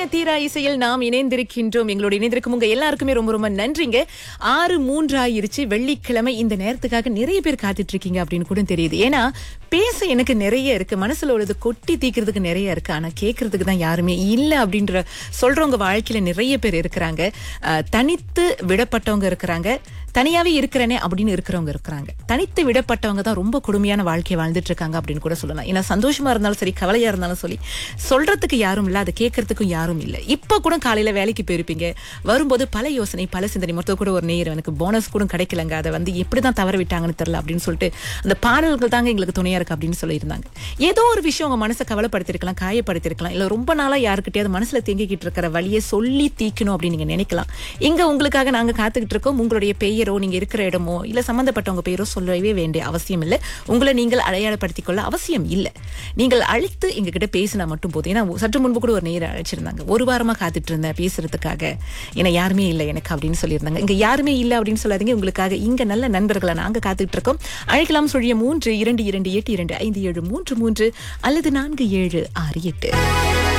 சொல்லுங்க தீரா இசையில் நாம் இணைந்திருக்கின்றோம் எங்களோட இணைந்திருக்கும் உங்க எல்லாருக்குமே ரொம்ப ரொம்ப நன்றிங்க ஆறு மூன்று ஆயிருச்சு வெள்ளிக்கிழமை இந்த நேரத்துக்காக நிறைய பேர் காத்துட்டு இருக்கீங்க அப்படின்னு கூட தெரியுது ஏன்னா பேச எனக்கு நிறைய இருக்கு மனசுல உள்ளது கொட்டி தீக்கிறதுக்கு நிறைய இருக்கு ஆனா கேட்கறதுக்கு தான் யாருமே இல்ல அப்படின்ற சொல்றவங்க வாழ்க்கையில நிறைய பேர் இருக்கிறாங்க அஹ், தனித்து விடப்பட்டவங்க இருக்கிறாங்க தனியாவே இருக்கிறேனே அப்படின்னு இருக்கிறவங்க இருக்கிறாங்க தனித்து விடப்பட்டவங்க தான் ரொம்ப கொடுமையான வாழ்க்கையை வாழ்ந்துட்டு இருக்காங்க அப்படின்னு கூட சொல்லலாம் ஏன்னா சந்தோஷமா இருந்தாலும் சரி கவலையா இருந்தாலும் சொல்லி சொல்றதுக்கு யாரும் இல்ல அதை கேட்கறதுக்கும் யாரும் இல்ல இப்ப கூட காலையில வேலைக்கு போயிருப்பீங்க வரும்போது பல யோசனை பல சிந்தனை மொத்தம் கூட ஒரு நேரம் எனக்கு போனஸ் கூட கிடைக்கலங்க அதை வந்து எப்படிதான் தவற விட்டாங்கன்னு தெரியல அப்படின்னு சொல்லிட்டு அந்த பாடல்கள் தாங்க எங்களுக்கு துணையா இருக்கு அப்படின்னு சொல்லியிருந்தாங்க ஏதோ ஒரு விஷயம் உங்க மனசை கவலைப்படுத்திருக்கலாம் காயப்படுத்திருக்கலாம் இல்ல ரொம்ப நாளா யாருக்கிட்டயாவது மனசுல தேங்கிக்கிட்டு இருக்கிற வழியை சொல்லி தீக்கணும் அப்படின்னு நீங்க நினைக்கலாம் இங்க உங்களுக்காக நாங்க காத்துக்கிட்டு இருக்கோம் உங்களுடைய பெயரோ நீங்க இருக்கிற இடமோ இல்ல சம்பந்தப்பட்டவங்க பெயரோ சொல்லவே வேண்டிய அவசியம் இல்லை உங்களை நீங்கள் அடையாளப்படுத்திக் கொள்ள அவசியம் இல்லை நீங்கள் அழைத்து எங்ககிட்ட பேசினா மட்டும் போதும் ஏன்னா சற்று முன்பு கூட ஒரு நேரம் அழைச்சிருந்தாங்க ஒரு வாரமா காத்துட்டு இருந்தேன் பேசுறதுக்காக ஏன்னா யாருமே இல்லை எனக்கு அப்படின்னு சொல்லியிருந்தாங்க இங்க யாருமே இல்லை அப்படின்னு சொல்லாதீங்க உங்களுக்காக இங்க நல்ல நண்பர்களை நாங்க காத்துட்டு இருக்கோம் அழைக்கலாம் சொல்லிய மூன்று இரண்டு இரண்டு எட்டு இரண்டு ஐந்து ஏழு மூன்று மூன்று அல்லது நான்கு ஏழு ஆறு எட்டு